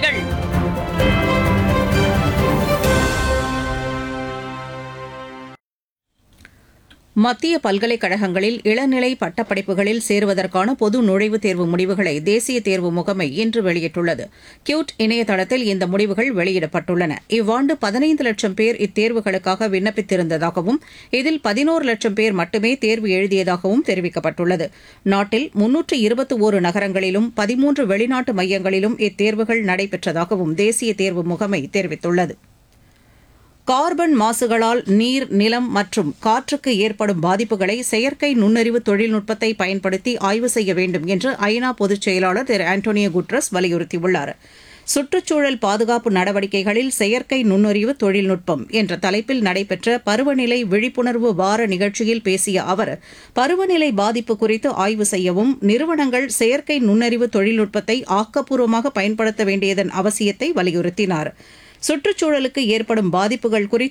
செய்திகள் மத்திய பல்கலைக்கழகங்களில் இளநிலை பட்டப்படிப்புகளில் சேருவதற்கான பொது நுழைவுத் தேர்வு முடிவுகளை தேசிய தேர்வு முகமை இன்று வெளியிட்டுள்ளது கியூட் இணையதளத்தில் இந்த முடிவுகள் வெளியிடப்பட்டுள்ளன இவ்வாண்டு பதினைந்து லட்சம் பேர் இத்தேர்வுகளுக்காக விண்ணப்பித்திருந்ததாகவும் இதில் பதினோரு லட்சம் பேர் மட்டுமே தேர்வு எழுதியதாகவும் தெரிவிக்கப்பட்டுள்ளது நாட்டில் முன்னூற்று இருபத்தி ஒரு நகரங்களிலும் பதிமூன்று வெளிநாட்டு மையங்களிலும் இத்தேர்வுகள் நடைபெற்றதாகவும் தேசிய தேர்வு முகமை தெரிவித்துள்ளது கார்பன் மாசுகளால் நீர் நிலம் மற்றும் காற்றுக்கு ஏற்படும் பாதிப்புகளை செயற்கை நுண்ணறிவு தொழில்நுட்பத்தை பயன்படுத்தி ஆய்வு செய்ய வேண்டும் என்று ஐநா பொதுச் செயலாளர் திரு ஆண்டோனியோ குட்ரஸ் வலியுறுத்தியுள்ளார் சுற்றுச்சூழல் பாதுகாப்பு நடவடிக்கைகளில் செயற்கை நுண்ணறிவு தொழில்நுட்பம் என்ற தலைப்பில் நடைபெற்ற பருவநிலை விழிப்புணர்வு வார நிகழ்ச்சியில் பேசிய அவர் பருவநிலை பாதிப்பு குறித்து ஆய்வு செய்யவும் நிறுவனங்கள் செயற்கை நுண்ணறிவு தொழில்நுட்பத்தை ஆக்கப்பூர்வமாக பயன்படுத்த வேண்டியதன் அவசியத்தை வலியுறுத்தினார் சுற்றுச்சூழலுக்கு ஏற்படும் பாதிப்புகள் குறித்து